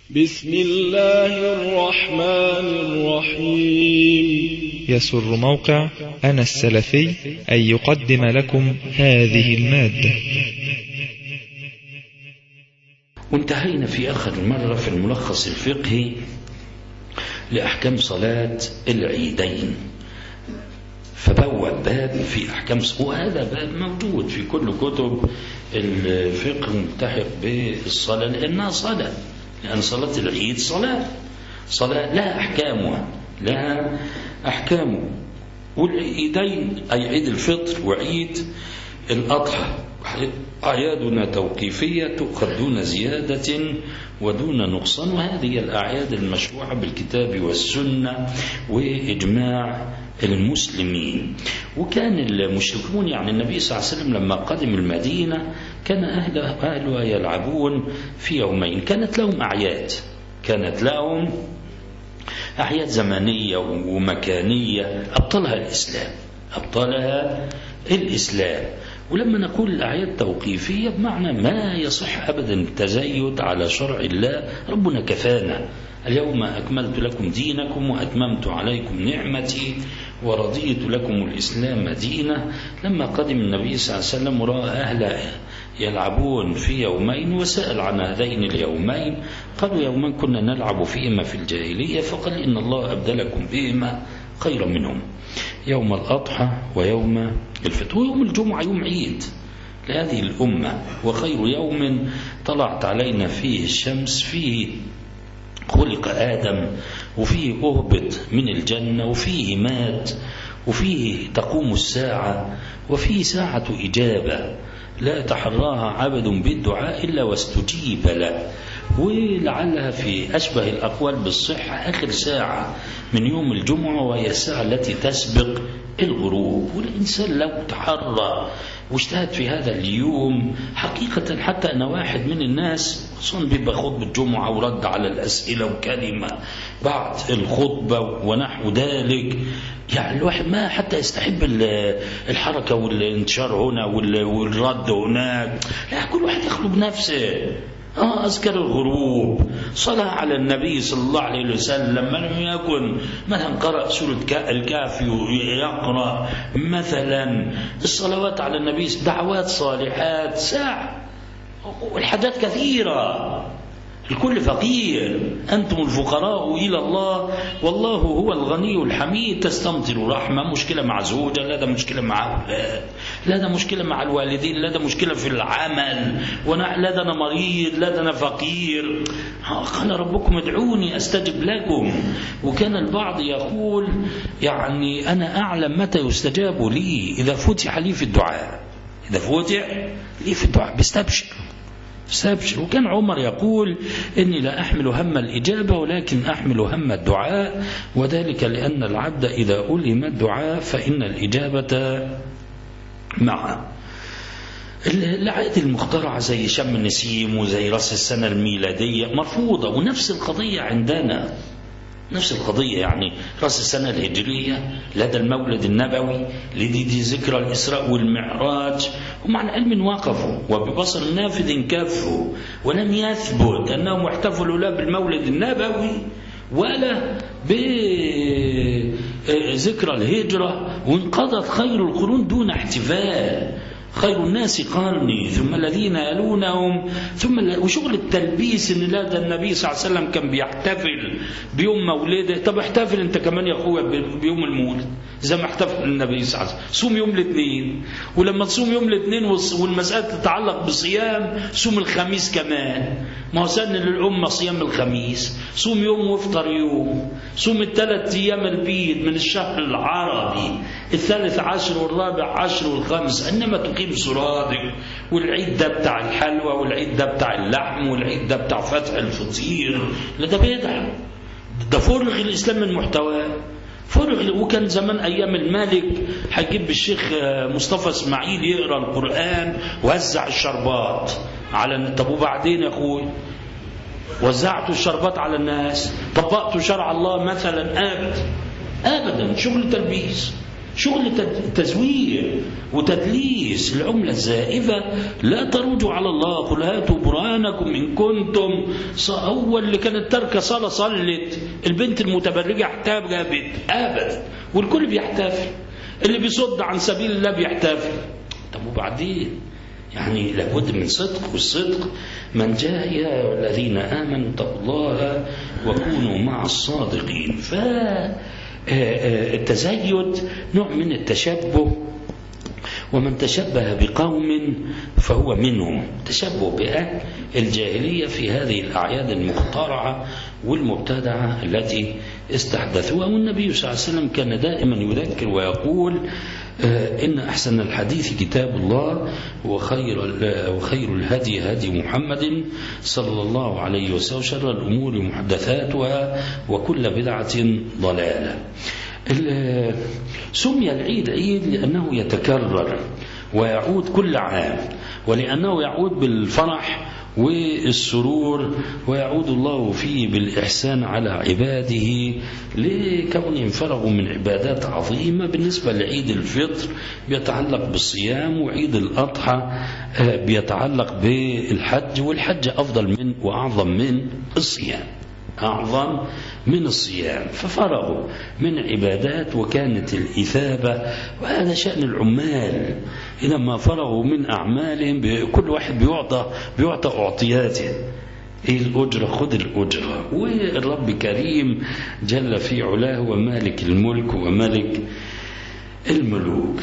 بسم الله الرحمن الرحيم يسر موقع أنا السلفي أن يقدم لكم هذه المادة وانتهينا في آخر مرة في الملخص الفقهي لأحكام صلاة العيدين فبوأ باب في أحكام وهذا باب موجود في كل كتب الفقه ملتحق بالصلاة لأنها صلاة لأن صلاة العيد صلاة صلاة لها أحكامها لها أحكام والعيدين أي عيد الفطر وعيد الأضحى أعيادنا توقيفية تؤخذ دون زيادة ودون نقصان وهذه الأعياد المشروعة بالكتاب والسنة وإجماع المسلمين وكان المشركون يعني النبي صلى الله عليه وسلم لما قدم المدينة كان أهل أهلها يلعبون في يومين كانت لهم أعياد كانت لهم أعياد زمنية ومكانية أبطلها الإسلام أبطلها الإسلام ولما نقول الأعياد توقيفية بمعنى ما يصح أبدا التزايد على شرع الله ربنا كفانا اليوم أكملت لكم دينكم وأتممت عليكم نعمتي ورضيت لكم الإسلام دينا لما قدم النبي صلى الله عليه وسلم ورأى أهل يلعبون في يومين وسأل عن هذين اليومين قالوا يوما كنا نلعب فيهما في الجاهلية فقال إن الله أبدلكم بهما خيرا منهم يوم الأضحى ويوم الفطر ويوم الجمعة يوم عيد لهذه الأمة وخير يوم طلعت علينا فيه الشمس فيه خلق آدم وفيه أهبط من الجنة وفيه مات وفيه تقوم الساعة وفيه ساعة إجابة لا تحراها عبد بالدعاء إلا واستجيب له ولعلها في أشبه الأقوال بالصحة آخر ساعة من يوم الجمعة وهي الساعة التي تسبق الغروب والإنسان لو تحرى واجتهد في هذا اليوم حقيقة حتى أنا واحد من الناس خصوصا بيبقى خطبة جمعة ورد على الأسئلة وكلمة بعد الخطبة ونحو ذلك يعني الواحد ما حتى يستحب الحركة والانتشار هنا والرد هناك لا كل واحد يخلو بنفسه آه أذكر الغروب صلاة على النبي صلى الله عليه وسلم من لم يكن مثلا قرأ سورة الكافي يقرأ مثلا الصلوات على النبي دعوات صالحات ساعة والحاجات كثيرة الكل فقير أنتم الفقراء إلى الله والله هو الغني الحميد تستمطر رحمة مشكلة مع زوجة لا ده مشكلة مع أولاد لا ده مشكلة مع الوالدين لا ده مشكلة في العمل لا ده أنا مريض لا ده أنا فقير قال ربكم ادعوني أستجب لكم وكان البعض يقول يعني أنا أعلم متى يستجاب لي إذا فتح لي في الدعاء إذا فتح لي في الدعاء بيستبشر استبشر وكان عمر يقول إني لا أحمل هم الإجابة ولكن أحمل هم الدعاء وذلك لأن العبد إذا ألهم الدعاء فإن الإجابة معه العادة المخترعة زي شم النسيم وزي رأس السنة الميلادية مرفوضة ونفس القضية عندنا نفس القضية يعني رأس السنة الهجرية لدى المولد النبوي لدي دي ذكرى الإسراء والمعراج هم عن علم وقفوا وببصر نافذ كفوا ولم يثبت أنهم احتفلوا لا بالمولد النبوي ولا بذكرى الهجرة وانقضت خير القرون دون احتفال خير الناس قرني ثم الذين يلونهم ثم وشغل التلبيس ان لا ده النبي صلى الله عليه وسلم كان بيحتفل بيوم مولده طب احتفل انت كمان يا اخويا بيوم المولد زي ما احتفل النبي صلى الله عليه وسلم صوم يوم الاثنين ولما تصوم يوم الاثنين والمسألة تتعلق بصيام صوم الخميس كمان ما هو سن للأمة صيام الخميس صوم يوم وافطر يوم صوم الثلاث أيام البيض من الشهر العربي الثالث عشر والرابع عشر والخامس إنما تقيم سرادق والعيد ده بتاع الحلوى والعيد ده بتاع اللحم والعيد ده بتاع فتح الفطير لا ده بدعة ده فرغ الإسلام من محتواه فرغ وكان زمان أيام الملك هجيب الشيخ مصطفى إسماعيل يقرأ القرآن ووزع الشربات على طب وبعدين يا أخوي وزعت الشربات على الناس طبقت شرع الله مثلا أبدا أبدا شغل تلبيس شغل تزوير وتدليس العملة الزائفة لا تروجوا على الله قل هاتوا برهانكم إن كنتم أول اللي كانت تركة صلاة صلت البنت المتبرجة احتجبت أبدا والكل بيحتفل اللي بيصد عن سبيل الله بيحتفل طب وبعدين يعني لابد من صدق والصدق من جاء يا الذين آمنوا اتقوا الله وكونوا مع الصادقين فالتزيد نوع من التشبه ومن تشبه بقوم فهو منهم تشبه بأهل الجاهلية في هذه الأعياد المخترعة والمبتدعة التي استحدثوها والنبي صلى الله عليه وسلم كان دائما يذكر ويقول إن أحسن الحديث كتاب الله وخير وخير الهدي هدي محمد صلى الله عليه وسلم وشر الأمور محدثاتها وكل بدعة ضلالة سمي العيد عيد لأنه يتكرر ويعود كل عام ولأنه يعود بالفرح والسرور ويعود الله فيه بالإحسان على عباده لكونهم فرغوا من عبادات عظيمة بالنسبة لعيد الفطر بيتعلق بالصيام وعيد الأضحى بيتعلق بالحج والحج أفضل من وأعظم من الصيام أعظم من الصيام ففرغوا من عبادات وكانت الإثابة وهذا شأن العمال إذا ما فرغوا من أعمالهم كل واحد بيعطى بيعطى أعطياته إيه الأجرة خذ الأجرة والرب كريم جل في علاه ومالك الملك وملك الملوك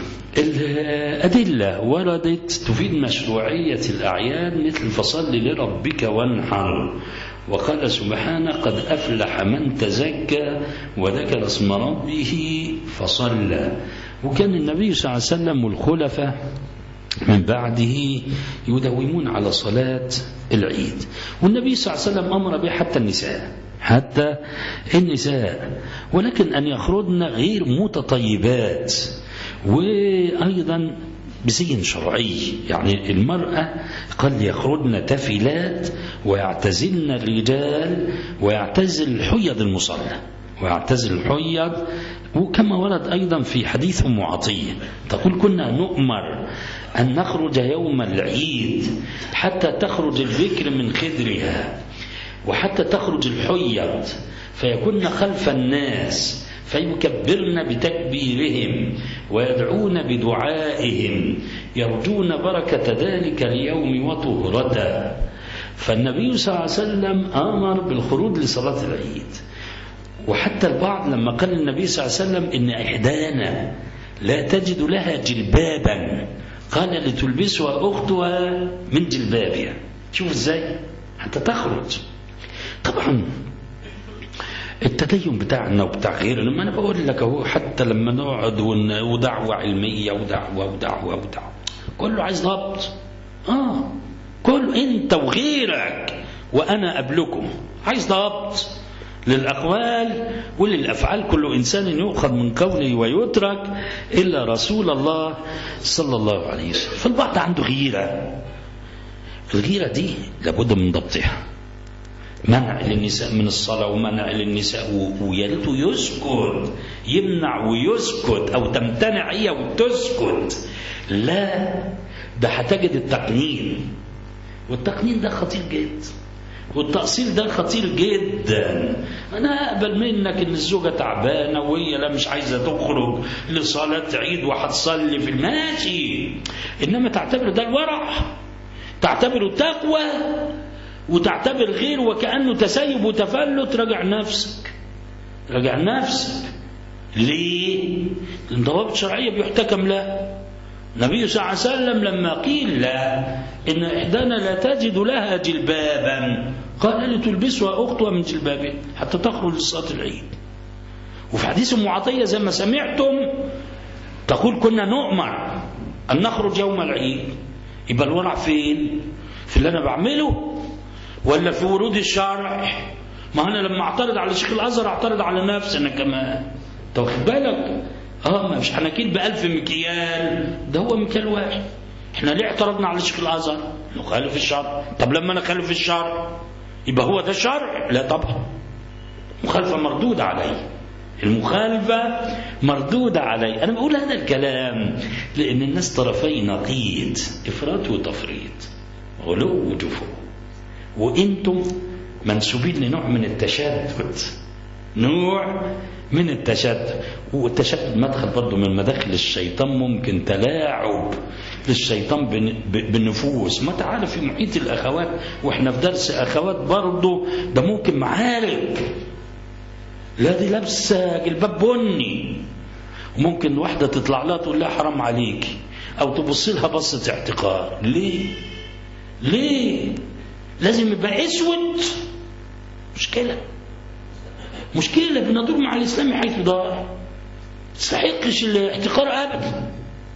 الأدلة وردت تفيد مشروعية الأعياد مثل فصل لربك وانحر وقال سبحانه قد أفلح من تزكى وذكر اسم ربه فصلى وكان النبي صلى الله عليه وسلم والخلفاء من بعده يداومون على صلاة العيد والنبي صلى الله عليه وسلم أمر به حتى النساء حتى النساء ولكن أن يخرجن غير متطيبات وأيضا بزي شرعي يعني المرأة قد يخرجن تفلات ويعتزلن الرجال ويعتزل حيض المصلى ويعتزل الحيض وكما ورد أيضا في حديث أم عطية تقول كنا نؤمر أن نخرج يوم العيد حتى تخرج الذكر من خدرها وحتى تخرج الحيض فيكن خلف الناس فيكبرن بتكبيرهم ويدعون بدعائهم يرجون بركة ذلك اليوم وطهرته فالنبي صلى الله عليه وسلم أمر بالخروج لصلاة العيد وحتى البعض لما قال النبي صلى الله عليه وسلم إن إحدانا لا تجد لها جلبابا قال لتلبسها أختها من جلبابها شوف إزاي حتى تخرج طبعا التدين بتاعنا وبتاع غيرنا ما انا بقول لك اهو حتى لما نقعد ودعوه علميه ودعوه ودعوه ودعوه كله عايز ضبط اه كله انت وغيرك وانا قبلكم عايز ضبط للأقوال وللأفعال كل إنسان يؤخذ من قوله ويترك إلا رسول الله صلى الله عليه وسلم فالبعض عنده غيرة الغيرة دي لابد من ضبطها منع للنساء من الصلاة ومنع للنساء ويا ريته يسكت يمنع ويسكت أو تمتنع هي وتسكت لا ده هتجد التقنين والتقنين ده خطير جدا والتأصيل ده خطير جدا أنا أقبل منك إن الزوجة تعبانة وهي لا مش عايزة تخرج لصلاة عيد وهتصلي في الماشي إنما تعتبر ده الورع تعتبره التقوى وتعتبر غير وكأنه تسيب وتفلت راجع نفسك راجع نفسك ليه؟ لأن ضوابط شرعية بيحتكم لها النبي صلى الله عليه وسلم لما قيل لا إن إحدانا لا تجد لها جلبابا قال لتلبسها أختها من جلبابها حتى تخرج لصلاة العيد وفي حديث أم عطية زي ما سمعتم تقول كنا نؤمر أن نخرج يوم العيد يبقى الورع فين؟ في اللي أنا بعمله ولا في ورود الشرع ما أنا لما أعترض على شيخ الأزهر أعترض على نفسي أنا كمان أنت واخد بالك؟ اه ما مش هنكيل بألف مكيال ده هو مكيال واحد احنا ليه اعترضنا على شيخ الازهر نخالف الشرع طب لما نخالف الشرع يبقى هو ده الشرع لا طبعا مخالفه مردوده عليه المخالفة مردودة علي أنا بقول هذا الكلام لأن الناس طرفي نقيض إفراط وتفريط غلو وجفو وإنتم منسوبين لنوع من التشدد نوع من التشدد والتشدد مدخل برضه من مداخل الشيطان ممكن تلاعب للشيطان بالنفوس ما تعرف في محيط الأخوات وإحنا في درس أخوات برضه ده ممكن معارك لا دي لابسه جلباب بني وممكن واحده تطلع لها تقول لها حرام عليك او تبص لها بصه احتقار ليه ليه لازم يبقى اسود مشكله مشكله بندور مع الاسلام حيث دار تستحقش الاحتقار ابدا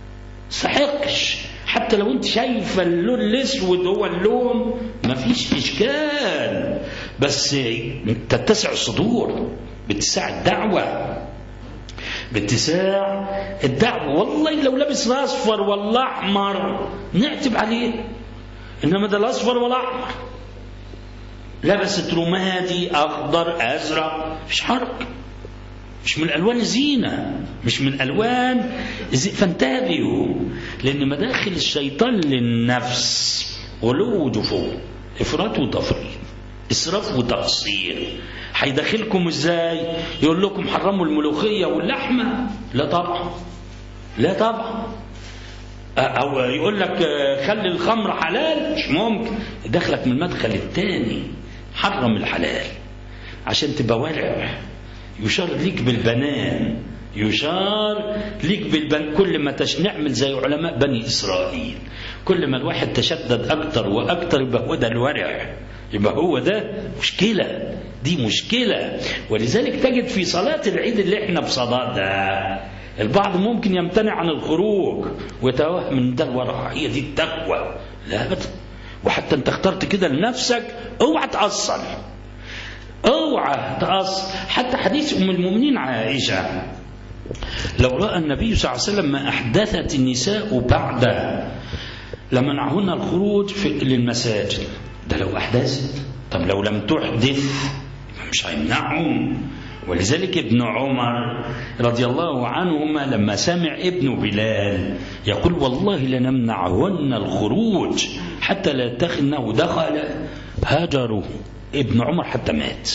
تستحقش حتى لو انت شايفه اللون الاسود هو اللون مفيش اشكال بس تتسع الصدور باتساع الدعوة باتساع الدعوة والله لو لابس اصفر ولا احمر نعتب عليه انما ده الاصفر والاحمر لبست رمادي اخضر ازرق مش حرك مش من الوان زينه مش من الوان زي فانتبهوا لان مداخل الشيطان للنفس غلو وجفو افراط وتفريط اسراف وتقصير هيدخلكم ازاي يقول لكم حرموا الملوخيه واللحمه لا طبعا لا طبعا او يقول لك خلي الخمر حلال مش ممكن دخلك من المدخل الثاني حرم الحلال عشان تبقى ورع يشار ليك بالبنان يشار ليك بالبن كل ما تش... نعمل زي علماء بني إسرائيل كل ما الواحد تشدد أكتر وأكتر يبقى هو ده الورع يبقى هو ده مشكلة دي مشكلة ولذلك تجد في صلاة العيد اللي احنا بصددها البعض ممكن يمتنع عن الخروج ويتوهم ان ده الورع هي دي التقوى لا ابدا وحتى انت اخترت كده لنفسك اوعى تأصل اوعى تأصل حتى حديث ام المؤمنين عائشة لو رأى النبي صلى الله عليه وسلم ما أحدثت النساء بعد لمنعهن الخروج في للمساجد ده لو أحدثت طب لو لم تحدث مش هيمنعهم ولذلك ابن عمر رضي الله عنهما لما سمع ابن بلال يقول والله لنمنعهن الخروج حتى لا يتخذنه دخل هاجروا ابن عمر حتى مات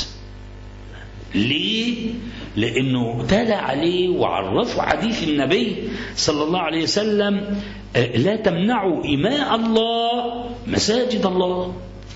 ليه لانه تلا عليه وعرفه حديث النبي صلى الله عليه وسلم لا تمنعوا إماء الله مساجد الله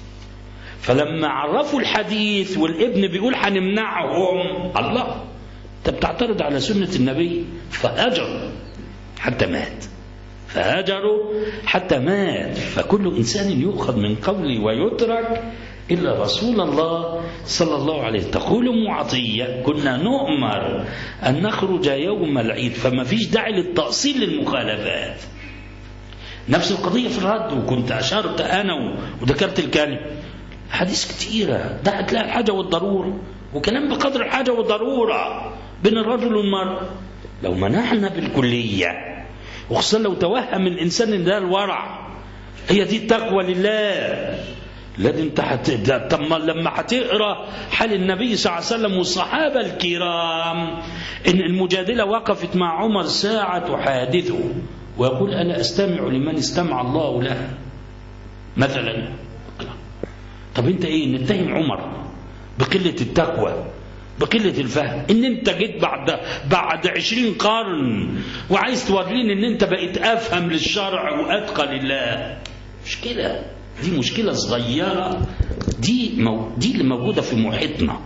فلما عرفوا الحديث والابن بيقول هنمنعهم الله انت بتعترض على سنة النبي فهجروا حتى مات فهجروا حتى مات فكل إنسان يؤخذ من قولي ويترك إلا رسول الله صلى الله عليه تقول أم عطية كنا نؤمر أن نخرج يوم العيد فما فيش داعي للتأصيل للمخالفات نفس القضية في الرد وكنت أشرت أنا وذكرت الكلمة حديث كتيرة ده هتلاقي الحاجة والضرورة وكلام بقدر الحاجة والضرورة بين الرجل والمرأة لو منعنا بالكلية وخصوصا لو توهم الإنسان إن ده الورع هي دي التقوى لله لا انت حت... طب لما هتقرا حال النبي صلى الله عليه وسلم والصحابه الكرام ان المجادله وقفت مع عمر ساعه تحادثه ويقول انا استمع لمن استمع الله له مثلا طب انت ايه نتهم عمر بقله التقوى بقلة الفهم ان انت جيت بعد بعد عشرين قرن وعايز توريني ان انت بقيت افهم للشرع واتقى لله مش كده دي مشكلة صغيرة دي مو دي اللي موجودة في محيطنا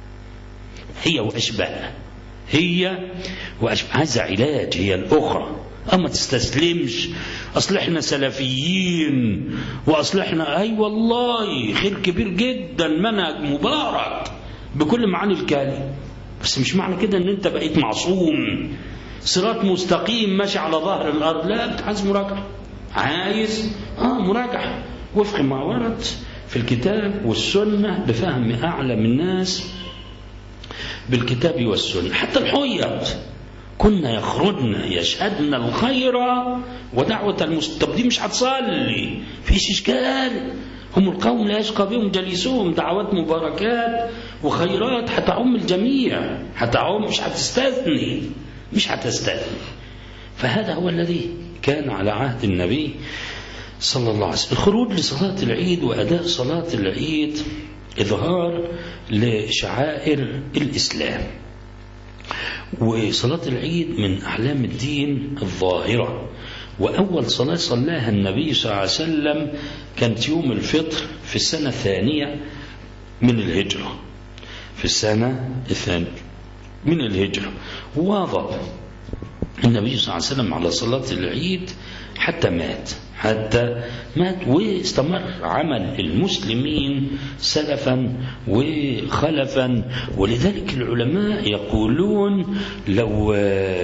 هي وأشباهها هي وأشباهها عايزة علاج هي الأخرى أما تستسلمش أصل إحنا سلفيين وأصل إحنا أي والله خير كبير جدا منهج مبارك بكل معاني الكلمة بس مش معنى كده إن أنت بقيت معصوم صراط مستقيم ماشي على ظهر الأرض لا أنت عايز مراجعة عايز آه مراجعة وفق ما ورد في الكتاب والسنة بفهم أعلم الناس بالكتاب والسنة حتى الحيض كنا يخرجن يشهدن الخير ودعوة المستبدين مش هتصلي فيش إشكال هم القوم لا يشقى بهم جليسهم دعوات مباركات وخيرات هتعم الجميع هتعم مش هتستثني مش هتستثني فهذا هو الذي كان على عهد النبي صلى الله عليه وسلم الخروج لصلاة العيد وأداء صلاة العيد إظهار لشعائر الإسلام وصلاة العيد من أعلام الدين الظاهرة وأول صلاة صلاها النبي صلى الله عليه وسلم كانت يوم الفطر في السنة الثانية من الهجرة في السنة الثانية من الهجرة واظب النبي صلى الله عليه وسلم على صلاة العيد حتى مات حتى مات واستمر عمل المسلمين سلفا وخلفا ولذلك العلماء يقولون لو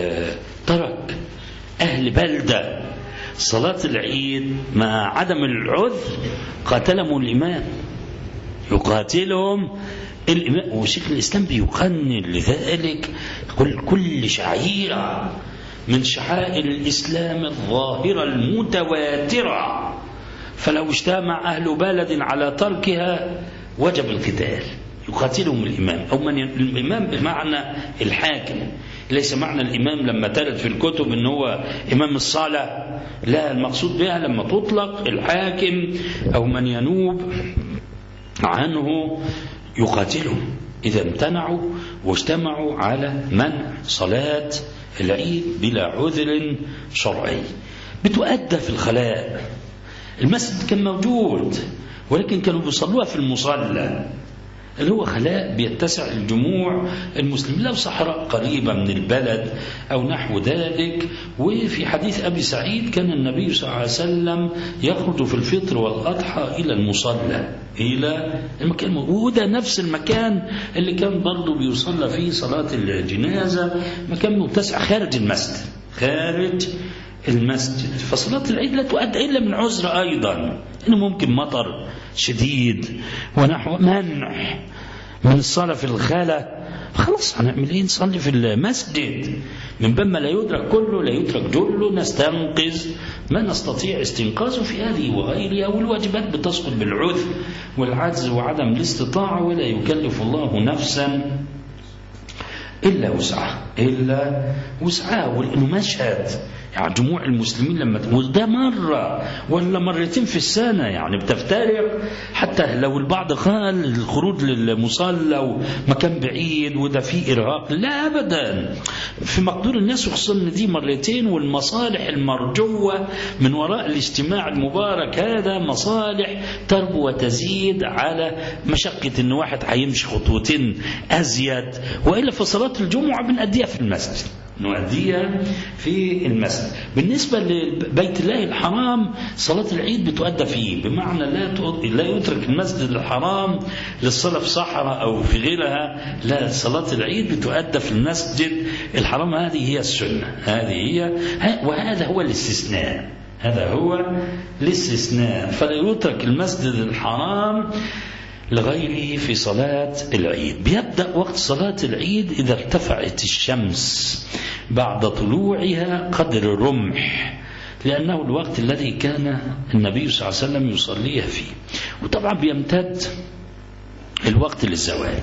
ترك أهل بلدة صلاة العيد مع عدم العذر قاتلهم الإمام يقاتلهم الإمام وشيخ الإسلام بيقنن لذلك كل كل شعيرة من شعائر الإسلام الظاهرة المتواترة فلو اجتمع أهل بلد على تركها وجب القتال يقاتلهم الإمام أو من الإمام بمعنى الحاكم ليس معنى الإمام لما ترد في الكتب أن هو إمام الصلاة لا المقصود بها لما تطلق الحاكم أو من ينوب عنه يقاتلهم إذا امتنعوا واجتمعوا على منع صلاة العيد بلا عذر شرعي بتؤدى في الخلاء المسجد كان موجود ولكن كانوا بيصلوها في المصلى اللي هو خلاء بيتسع الجموع المسلمين لو صحراء قريبة من البلد أو نحو ذلك وفي حديث أبي سعيد كان النبي صلى الله عليه وسلم يخرج في الفطر والأضحى إلى المصلى إلى المكان وده نفس المكان اللي كان برضه بيصلى فيه صلاة الجنازة مكان متسع خارج المسجد خارج المسجد فصلاة العيد لا تؤدى إلا من عذر أيضا إنه ممكن مطر شديد ونحو منع من الصلاة في الخلا خلاص هنعمل ايه نصلي في المسجد من باب ما لا يدرك كله لا يدرك جله نستنقذ ما نستطيع استنقاذه في هذه وغيرها والواجبات بتسقط بالعذر والعجز وعدم الاستطاعة ولا يكلف الله نفسا إلا وسعها إلا وسعها ولأنه مشهد يعني جموع المسلمين لما وده مرة ولا مرتين في السنة يعني بتفترق حتى لو البعض قال الخروج للمصلى ومكان بعيد وده فيه إرهاق لا أبدا في مقدور الناس وخصوصا ان دي مرتين والمصالح المرجوة من وراء الاجتماع المبارك هذا مصالح تربو وتزيد على مشقة ان واحد هيمشي خطوتين أزيد وإلا في صلاة الجمعة بنأديها في المسجد نؤديها في المسجد بالنسبة لبيت الله الحرام صلاة العيد بتؤدى فيه بمعنى لا لا يترك المسجد الحرام للصلاة في صحراء أو في غيرها لا صلاة العيد بتؤدى في المسجد الحرام هذه هي السنة هذه هي وهذا هو الاستثناء هذا هو الاستثناء فلا يترك المسجد الحرام لغيره في صلاة العيد بيبدأ وقت صلاة العيد إذا ارتفعت الشمس بعد طلوعها قدر الرمح لأنه الوقت الذي كان النبي صلى الله عليه وسلم يصليها فيه وطبعا بيمتد الوقت للزوال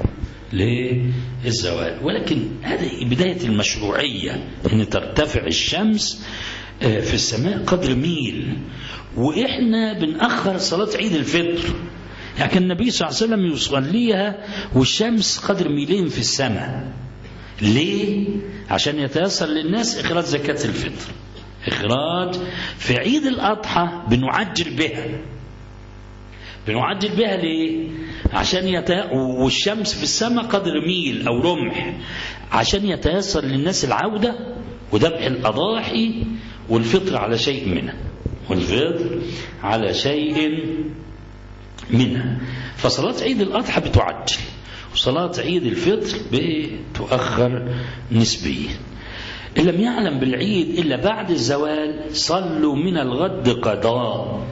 للزوال ولكن هذه بداية المشروعية أن ترتفع الشمس في السماء قدر ميل وإحنا بنأخر صلاة عيد الفطر يعني كان النبي صلى الله عليه وسلم يصليها والشمس قدر ميلين في السماء ليه؟ عشان يتيسر للناس إخراج زكاة الفطر إخراج في عيد الأضحى بنعجل بها بنعجل بها ليه؟ عشان يت... والشمس في السماء قدر ميل أو رمح عشان يتيسر للناس العودة وذبح الأضاحي والفطر على شيء منها والفطر على شيء منها فصلاة عيد الأضحى بتعجل وصلاة عيد الفطر بتؤخر نسبيا إن لم يعلم بالعيد إلا بعد الزوال صلوا من الغد قضاء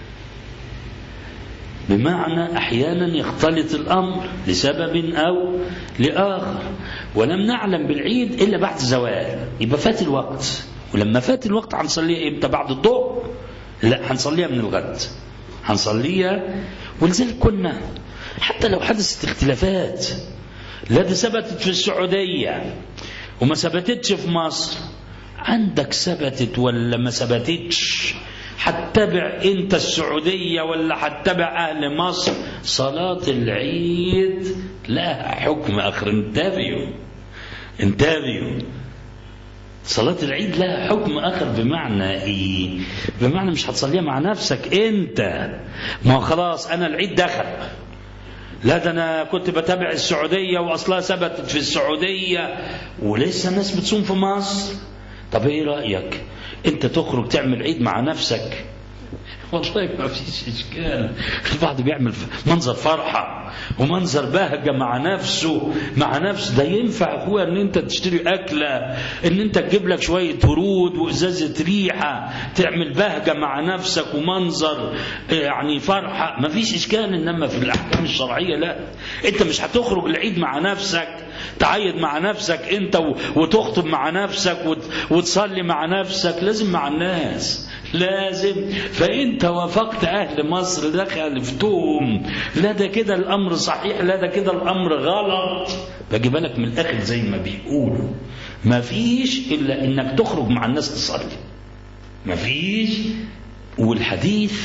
بمعنى أحيانا يختلط الأمر لسبب أو لآخر ولم نعلم بالعيد إلا بعد الزوال يبقى فات الوقت ولما فات الوقت هنصليها إمتى بعد الظهر لا هنصليها من الغد هنصليها ولذلك كنا حتى لو حدثت اختلافات لا دي ثبتت في السعودية وما ثبتتش في مصر عندك ثبتت ولا ما ثبتتش هتتبع انت السعودية ولا هتتبع اهل مصر صلاة العيد لها حكم اخر انتبهوا انتبهوا صلاة العيد لها حكم آخر بمعنى إيه؟ بمعنى مش هتصليها مع نفسك أنت ما هو خلاص أنا العيد دخل لا ده أنا كنت بتابع السعودية وأصلها ثبتت في السعودية ولسه الناس بتصوم في مصر طب إيه رأيك؟ أنت تخرج تعمل عيد مع نفسك والله ما فيش اشكال البعض بيعمل منظر فرحه ومنظر بهجه مع نفسه مع نفسه ده ينفع اخويا ان انت تشتري اكله ان انت تجيب لك شويه ورود وازازه ريحه تعمل بهجه مع نفسك ومنظر يعني فرحه ما فيش اشكال انما في الاحكام الشرعيه لا انت مش هتخرج العيد مع نفسك تعيد مع نفسك انت وتخطب مع نفسك وتصلي مع نفسك لازم مع الناس لازم فانت وافقت اهل مصر ده خالفتهم لا ده كده الامر صحيح لا ده كده الامر غلط باجي بالك من الاخر زي ما بيقولوا ما فيش الا انك تخرج مع الناس تصلي ما فيش والحديث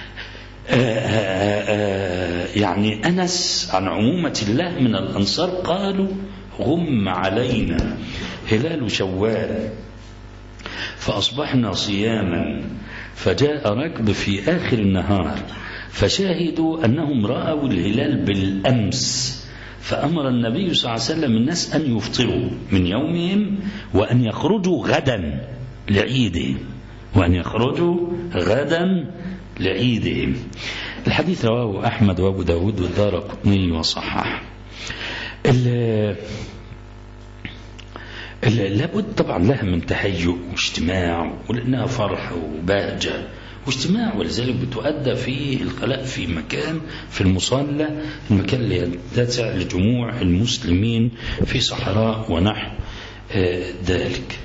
آآ آآ يعني انس عن عمومه الله من الانصار قالوا غم علينا هلال شوال فأصبحنا صياما فجاء ركب في آخر النهار فشاهدوا أنهم رأوا الهلال بالأمس فأمر النبي صلى الله عليه وسلم الناس أن يفطروا من يومهم وأن يخرجوا غدا لعيدهم وأن يخرجوا غدا لعيدهم الحديث رواه أحمد وأبو داود والدار قطني وصححه لابد طبعا لها من تهيؤ واجتماع ولانها فرح وبهجه واجتماع ولذلك بتؤدى في الخلاء في مكان في المصلى المكان اللي يتسع لجموع المسلمين في صحراء ونحو ذلك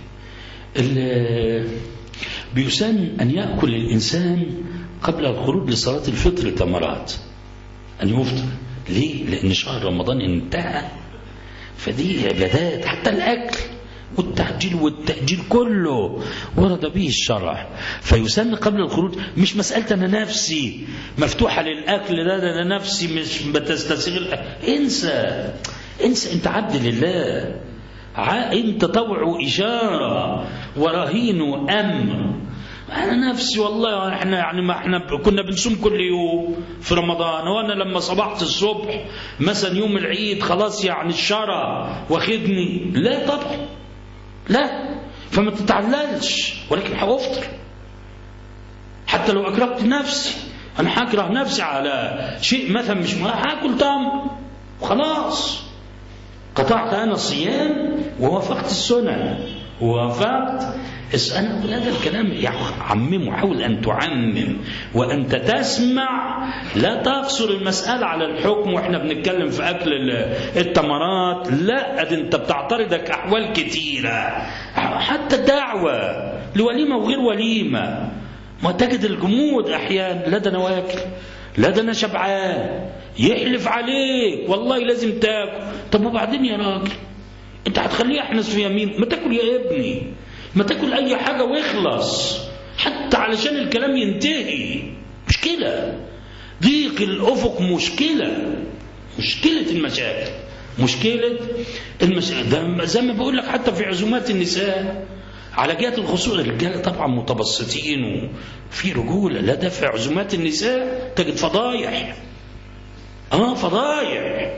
بيسن أن يأكل الإنسان قبل الخروج لصلاة الفطر تمرات أن يفطر ليه؟ لأن شهر رمضان انتهى فدي عبادات حتى الأكل والتعجيل والتأجيل كله ورد به الشرع فيسن قبل الخروج مش مسألة أنا نفسي مفتوحة للأكل لا ده أنا نفسي مش بتستسيغ انسى انسى أنت عبد لله أنت طوع إشارة ورهين أمر انا نفسي والله احنا يعني ما احنا كنا بنصوم كل يوم في رمضان وانا لما صبحت الصبح مثلا يوم العيد خلاص يعني الشرع واخدني لا طبعا لا فما تتعللش ولكن هافطر حتى لو اكرهت نفسي انا هكره نفسي على شيء مثلا مش هاكل تمر وخلاص قطعت انا الصيام ووافقت السنن ووافقت اسأل هذا الكلام عممه حاول أن تعمم وأنت تسمع لا تقصر المسألة على الحكم وإحنا بنتكلم في أكل التمرات لا ده أنت بتعترضك أحوال كتيرة حتى الدعوة لوليمة وغير وليمة ما تجد الجمود أحيانا لا ده أنا واكل لا ده أنا شبعان يحلف عليك والله لازم تاكل طب وبعدين يا راجل أنت هتخليه يحنس في يمين ما تاكل يا ابني ما تاكل اي حاجه واخلص حتى علشان الكلام ينتهي مشكله ضيق الافق مشكله مشكله المشاكل مشكله المشاكل ده زي ما بقول لك حتى في عزومات النساء على جهه الخصوص الرجاله طبعا متبسطين وفي رجوله لا ده في عزومات النساء تجد فضايح اه فضايح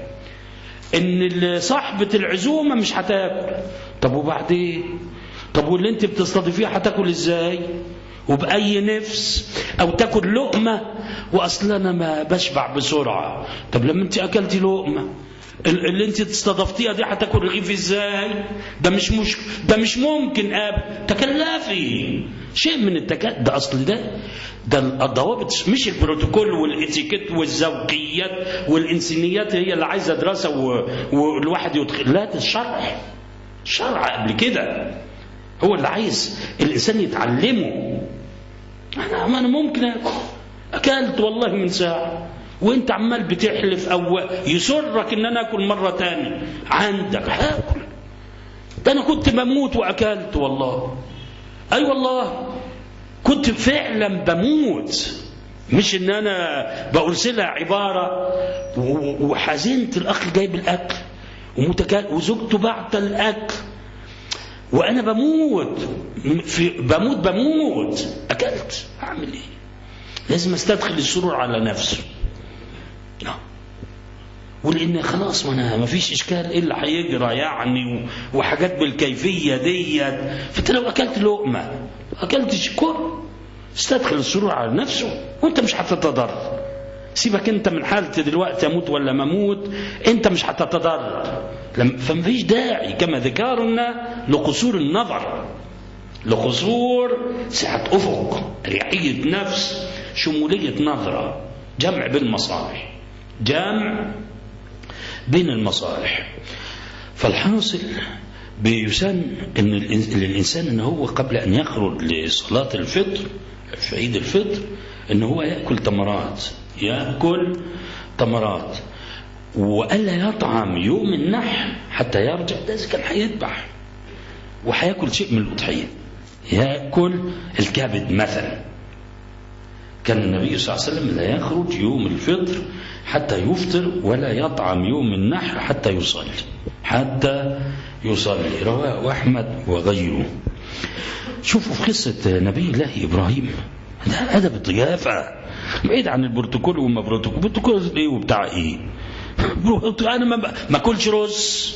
ان صاحبه العزومه مش هتاكل طب وبعدين طب واللي انت بتستضيفيه هتاكل ازاي وبأي نفس أو تاكل لقمة وأصلا أنا ما بشبع بسرعة طب لما أنت أكلتي لقمة اللي أنت استضفتيها دي هتاكل رغيف إزاي ده مش مش ده مش ممكن أب تكلفي شيء من التكلف ده أصل ده ده الضوابط مش البروتوكول والاتيكيت والذوقيات والانسانيات هي اللي عايزه دراسه والواحد يدخل لا ده الشرع الشرع قبل كده هو اللي عايز الانسان يتعلمه انا ما انا ممكن اكل أكلت والله من ساعة وانت عمال بتحلف او يسرك ان انا اكل مرة تاني عندك هاكل ده انا كنت بموت واكلت والله اي أيوة والله كنت فعلا بموت مش ان انا بارسلها عبارة وحزنت الاخ جايب الاكل ومتكال وزوجته بعت الاكل وانا بموت في بموت بموت اكلت اعمل ايه لازم استدخل السرور على نفسه لا ولان خلاص ما انا ما فيش اشكال ايه اللي هيجرى يعني وحاجات بالكيفيه ديت فانت لو اكلت لقمه اكلت شكر استدخل السرور على نفسه وانت مش هتتضرر سيبك انت من حالتي دلوقتي اموت ولا ما اموت انت مش هتتضرر فمفيش داعي كما ذكرنا لقصور النظر لقصور سعة أفق ريحية نفس شمولية نظرة جمع بالمصالح جمع بين المصالح فالحاصل بيسن ان الانسان ان هو قبل ان يخرج لصلاه الفطر في عيد الفطر ان هو ياكل تمرات ياكل تمرات والا يطعم يوم النحر حتى يرجع ده اذا كان هيذبح وهياكل شيء من الاضحيه ياكل الكبد مثلا كان النبي صلى الله عليه وسلم لا يخرج يوم الفطر حتى يفطر ولا يطعم يوم النحر حتى يصلي حتى يصلي رواه أحمد وغيره شوفوا في قصة نبي الله إبراهيم ده أدب الضيافة بعيد عن البروتوكول وما بروتوكول بروتوكول إيه وبتاع إيه أنا ما ما أكلش رز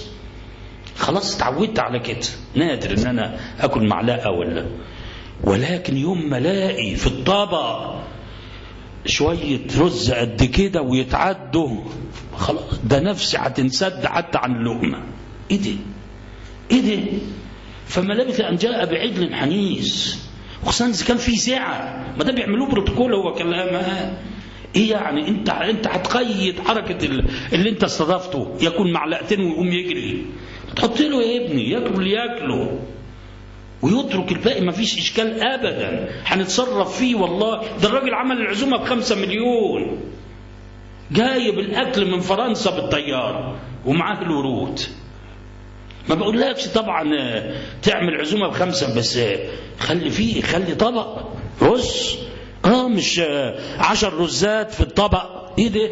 خلاص اتعودت على كده نادر ان انا اكل معلقه ولا ولكن يوم ما الاقي في الطبق شوية رز قد كده ويتعدوا خلاص ده نفسي هتنسد حتى عن اللقمة ايه ده ايه ده فما لبث ان جاء بعجل حنيس وخصوصا اذا كان في سعة ما ده بيعملوه بروتوكول هو كلامها ايه يعني انت انت هتقيد حركة اللي انت استضافته يكون معلقتين ويقوم يجري تحط له يا ابني ياكل ياكله ويترك الباقي ما فيش إشكال أبدا هنتصرف فيه والله ده الراجل عمل العزومة بخمسة مليون جايب الأكل من فرنسا بالطيارة ومعاه الورود ما بقولكش طبعا تعمل عزومة بخمسة بس خلي فيه خلي طبق رز اه مش عشر رزات في الطبق ايه ده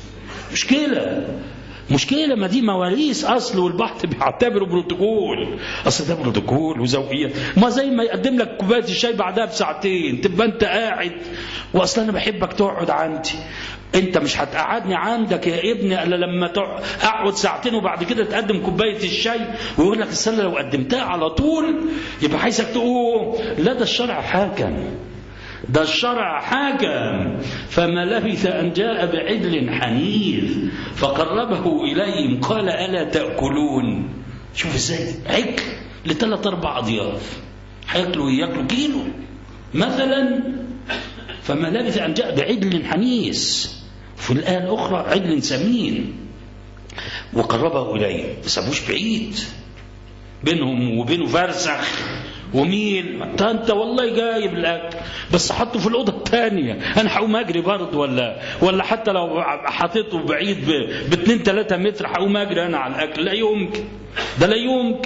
مشكلة مشكلة ما دي مواريث أصل والبحث بيعتبره بروتوكول أصل ده بروتوكول وزوجية ما زي ما يقدم لك كوباية الشاي بعدها بساعتين تبقى أنت قاعد وأصل أنا بحبك تقعد عندي أنت مش هتقعدني عندك يا ابني إلا لما أقعد ساعتين وبعد كده تقدم كوباية الشاي ويقول لك السنة لو قدمتها على طول يبقى عايزك تقوم لا ده الشرع حاكم ده الشرع حاكم فما لبث أن جاء بعدل حنيذ فقربه إليهم قال ألا تأكلون شوف ازاي عجل لثلاث أربع أضياف هياكلوا ياكلوا كيلو مثلا فما لبث أن جاء بعدل حنيذ في الآية الأخرى عدل سمين وقربه إليهم ما سابوش بعيد بينهم وبينه فرسخ ومين انت والله جايب الاكل بس حطه في الاوضه الثانيه انا هقوم اجري برضه ولا ولا حتى لو حطيته بعيد ب 2 3 متر هقوم اجري انا على الاكل لا يمكن ده لا يمكن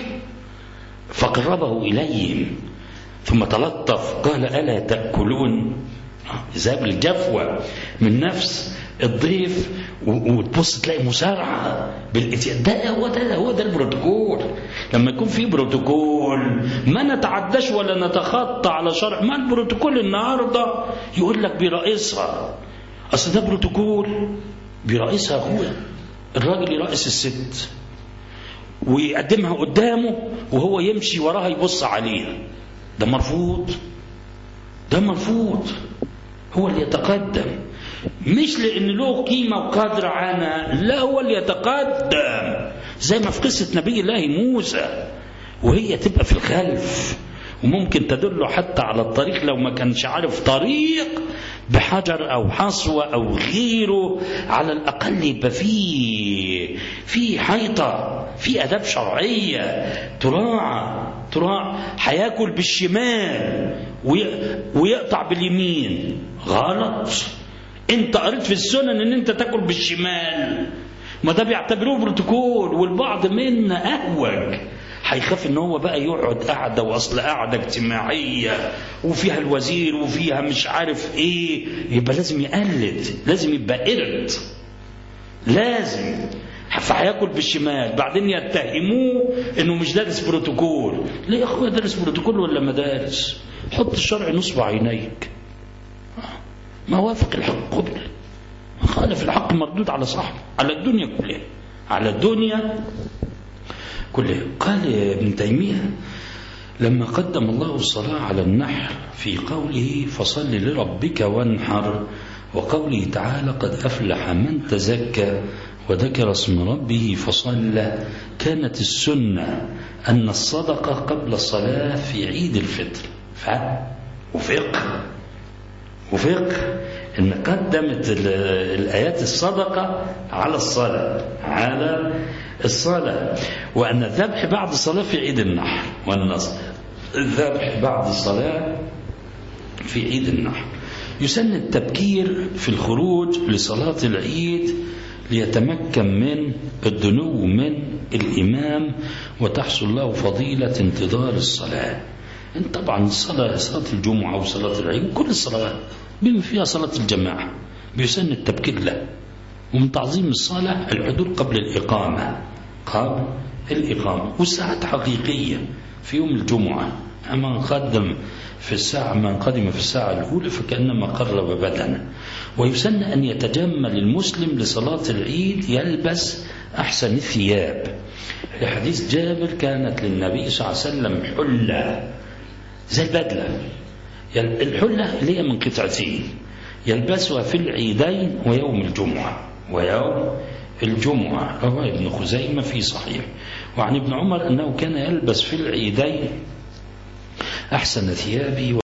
فقربه اليهم ثم تلطف قال الا تاكلون ذهب الجفوه من نفس الضيف وتبص تلاقي مسارعة بالاتيان ده هو ده هو ده البروتوكول لما يكون في بروتوكول ما نتعداش ولا نتخطى على شرع ما البروتوكول النهارده يقول لك برئيسها اصل ده بروتوكول برئيسها اخويا الراجل يرئيس الست ويقدمها قدامه وهو يمشي وراها يبص عليها ده مرفوض ده مرفوض هو اللي يتقدم مش لأن له قيمة وقدر عنها لا هو اللي يتقدم زي ما في قصة نبي الله موسى وهي تبقى في الخلف وممكن تدله حتى على الطريق لو ما كانش عارف طريق بحجر أو حصوة أو غيره على الأقل يبقى في في حيطة في أداب شرعية تراعى تراعى هياكل بالشمال ويقطع باليمين غلط انت قريت في السنن ان انت تاكل بالشمال ما ده بيعتبروه بروتوكول والبعض منا اهوج هيخاف ان هو بقى يقعد قعده واصل قعده اجتماعيه وفيها الوزير وفيها مش عارف ايه يبقى لازم يقلد لازم يبقى قرد لازم فهياكل بالشمال بعدين يتهموه انه مش دارس بروتوكول ليه يا اخويا دارس بروتوكول ولا ما دارس حط الشرع نصب عينيك ما وافق الحق قبل ما خالف الحق مردود على صاحبه على الدنيا كلها على الدنيا كلها قال ابن تيمية لما قدم الله الصلاة على النحر في قوله فصل لربك وانحر وقوله تعالى قد أفلح من تزكى وذكر اسم ربه فصلى كانت السنة أن الصدقة قبل الصلاة في عيد الفطر فهم وفقه وفقه ان قدمت الايات الصدقه على الصلاه على الصلاه وان الذبح بعد الصلاه في عيد النحر وان الذبح بعد الصلاه في عيد النحر يسن التبكير في الخروج لصلاه العيد ليتمكن من الدنو من الامام وتحصل له فضيله انتظار الصلاه طبعا الصلاه صلاه الجمعه وصلاه العيد كل الصلوات بما فيها صلاة الجماعة بيسن التبكير له ومن تعظيم الصلاة الحضور قبل الإقامة قبل الإقامة والساعات حقيقية في يوم الجمعة من قدم في الساعة من قدم في الساعة الأولى فكأنما قرب بدنا ويسن أن يتجمل المسلم لصلاة العيد يلبس أحسن الثياب لحديث جابر كانت للنبي صلى الله عليه وسلم حلة زي البدلة الحلة اللي هي من قطعتين يلبسها في العيدين ويوم الجمعة ويوم الجمعة رواه ابن خزيمة في صحيح وعن ابن عمر أنه كان يلبس في العيدين أحسن ثيابه